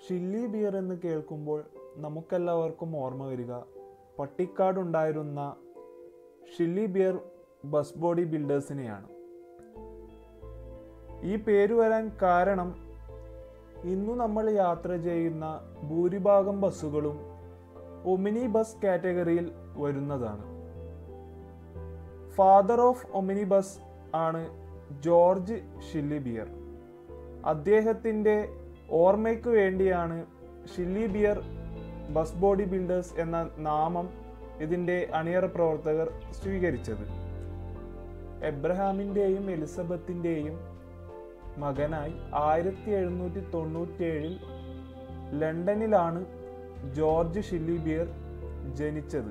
Shilly beer എന്ന് കേൾക്കുമ്പോൾ നമുക്കെല്ലാവർക്കും ഓർമ്മ വരിക പട്ടിക്കാടുണ്ടായിരുന്ന ഷില്ലി ബിയർ ബസ് ബോഡി ബിൽഡേഴ്സിനെയാണ് ഈ പേര് വരാൻ കാരണം ഇന്നു നമ്മൾ യാത്ര ചെയ്യുന്ന ഭൂരിഭാഗം ബസ്സുകളും ഒമിനി ബസ് കാറ്റഗറിയിൽ വരുന്നതാണ് ഫാദർ ഓഫ് ഒമിനി ബസ് ആണ് ജോർജ് ഷില്ലി ബിയർ അദ്ദേഹത്തിൻ്റെ ഓർമ്മയ്ക്ക് വേണ്ടിയാണ് Shillibeer bus body builders എന്ന നാമം ഇതിൻ്റെ അണിയറ പ്രവർത്തകർ സ്വീകരിച്ചത് എബ്രഹാമിൻ്റെയും എലിസബത്തിൻ്റെയും മകനായി ആയിരത്തി എഴുന്നൂറ്റി തൊണ്ണൂറ്റേഴിൽ ലണ്ടനിലാണ് ജോർജ് ഷില്ലി ബിയർ ജനിച്ചത്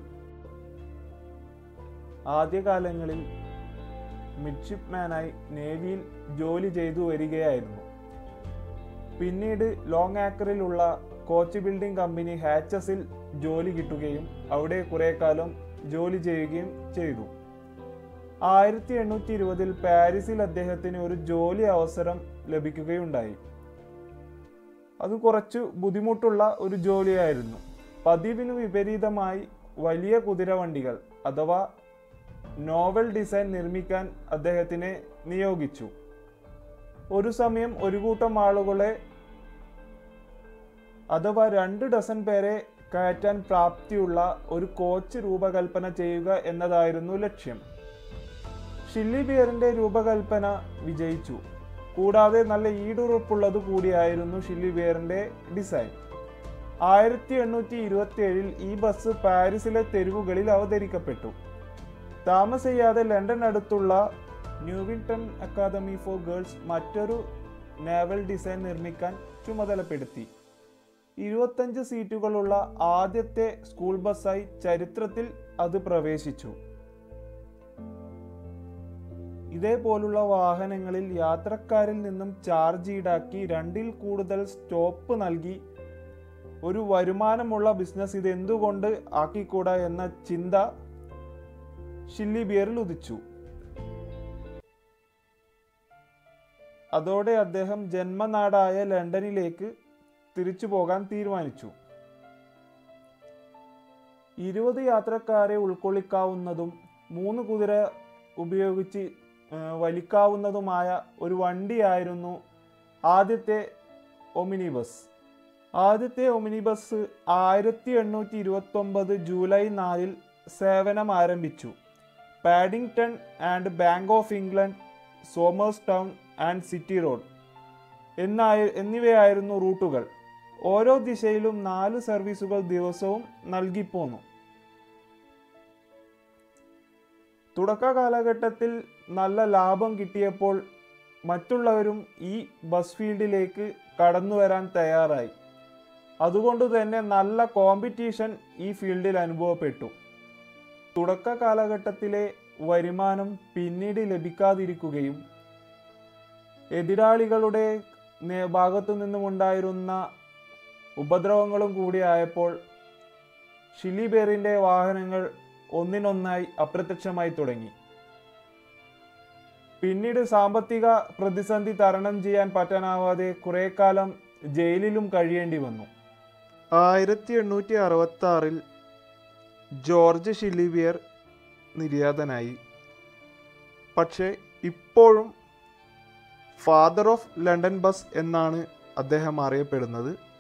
ആദ്യകാലങ്ങളിൽ മിഡ്ഷിപ്പ്മാനായി നേവിയിൽ ജോലി ചെയ്തു വരികയായിരുന്നു പിന്നീട് ലോങ് ആക്കറിലുള്ള കോച്ച് ബിൽഡിംഗ് കമ്പനി ഹാച്ചസിൽ ജോലി കിട്ടുകയും അവിടെ കുറെ കാലം ജോലി ചെയ്യുകയും ചെയ്തു ആയിരത്തി എണ്ണൂറ്റി ഇരുപതിൽ പാരീസിൽ അദ്ദേഹത്തിന് ഒരു ജോലി അവസരം ലഭിക്കുകയുണ്ടായി അത് കുറച്ച് ബുദ്ധിമുട്ടുള്ള ഒരു ജോലിയായിരുന്നു പതിവിന് വിപരീതമായി വലിയ കുതിരവണ്ടികൾ അഥവാ നോവൽ ഡിസൈൻ നിർമ്മിക്കാൻ അദ്ദേഹത്തിനെ നിയോഗിച്ചു ഒരു സമയം ഒരു കൂട്ടം ആളുകളെ അഥവാ രണ്ട് ഡസൻ പേരെ കയറ്റാൻ പ്രാപ്തിയുള്ള ഒരു കോച്ച് രൂപകൽപ്പന ചെയ്യുക എന്നതായിരുന്നു ലക്ഷ്യം ഷില്ലി ബിയറിന്റെ രൂപകൽപ്പന വിജയിച്ചു കൂടാതെ നല്ല ഈടുറപ്പുള്ളത് കൂടിയായിരുന്നു ഷില്ലി ബിയറിന്റെ ഡിസൈൻ ആയിരത്തി എണ്ണൂറ്റി ഇരുപത്തി ഏഴിൽ ഈ ബസ് പാരീസിലെ തെരുവുകളിൽ അവതരിക്കപ്പെട്ടു താമസിയാതെ ലണ്ടൻ അടുത്തുള്ള ന്യൂവിൻടൺ അക്കാദമി ഫോർ ഗേൾസ് മറ്റൊരു നേവൽ ഡിസൈൻ നിർമ്മിക്കാൻ ചുമതലപ്പെടുത്തി ഇരുപത്തഞ്ച് സീറ്റുകളുള്ള ആദ്യത്തെ സ്കൂൾ ബസ്സായി ചരിത്രത്തിൽ അത് പ്രവേശിച്ചു ഇതേപോലുള്ള വാഹനങ്ങളിൽ യാത്രക്കാരിൽ നിന്നും ചാർജ് ഈടാക്കി രണ്ടിൽ കൂടുതൽ സ്റ്റോപ്പ് നൽകി ഒരു വരുമാനമുള്ള ബിസിനസ് ഇത് എന്തുകൊണ്ട് ആക്കിക്കൂടാ എന്ന ചിന്ത ഷില്ലി ബിയറിൽ ഉദിച്ചു അതോടെ അദ്ദേഹം ജന്മനാടായ ലണ്ടനിലേക്ക് തിരിച്ചു പോകാൻ തീരുമാനിച്ചു ഇരുപത് യാത്രക്കാരെ ഉൾക്കൊള്ളിക്കാവുന്നതും മൂന്ന് കുതിര ഉപയോഗിച്ച് ആ, വലിക്കാവുന്നതുമായ ഒരു വണ്ടിയായിരുന്നു ആദ്യത്തെ ഒമിനി ബസ് ആദ്യത്തെ ഒമിനി ബസ് ആയിരത്തി എണ്ണൂറ്റി ഇരുപത്തി ഒമ്പത് ജൂലൈ നാലിൽ സേവനം ആരംഭിച്ചു Paddington and Bank of England Somers Town and City Road എന്നായി എന്നിവയായിരുന്നു റൂട്ടുകൾ ഓരോ ദിശയിലും നാല് സർവീസുകൾ ദിവസവും നൽകിപ്പോന്നു തുടക്ക കാലഘട്ടത്തിൽ നല്ല ലാഭം കിട്ടിയപ്പോൾ മറ്റുള്ളവരും ഈ ബസ് ഫീൽഡിലേക്ക് കടന്നു വരാൻ തയ്യാറായി അതുകൊണ്ട് തന്നെ നല്ല കോമ്പറ്റീഷൻ ഈ ഫീൽഡിൽ അനുഭവപ്പെട്ടു തുടക്ക കാലഘട്ടത്തിലെ വരുമാനം പിന്നീട് ലഭിക്കാതിരിക്കുകയും എതിരാളികളുടെ നേ- ഭാഗത്തു നിന്നുമുണ്ടായിരുന്ന ഉപദ്രവങ്ങളും കൂടിയായപ്പോൾ ഷിലിബേറിന്റെ വാഹനങ്ങൾ ഒന്നിനൊന്നായി അപ്രത്യക്ഷമായി തുടങ്ങി പിന്നീട് സാമ്പത്തിക പ്രതിസന്ധി തരണം ചെയ്യാൻ പറ്റാനാവാതെ കുറെ കാലം ജയിലിലും കഴിയേണ്ടി വന്നു ആയിരത്തി എണ്ണൂറ്റി അറുപത്തി ആറിൽ ജോർജ് ഷിലിബിയർ നിര്യാതനായി പക്ഷേ ഇപ്പോഴും ഫാദർ ഓഫ് ലണ്ടൻ ബസ് എന്നാണ് അദ്ദേഹം അറിയപ്പെടുന്നത്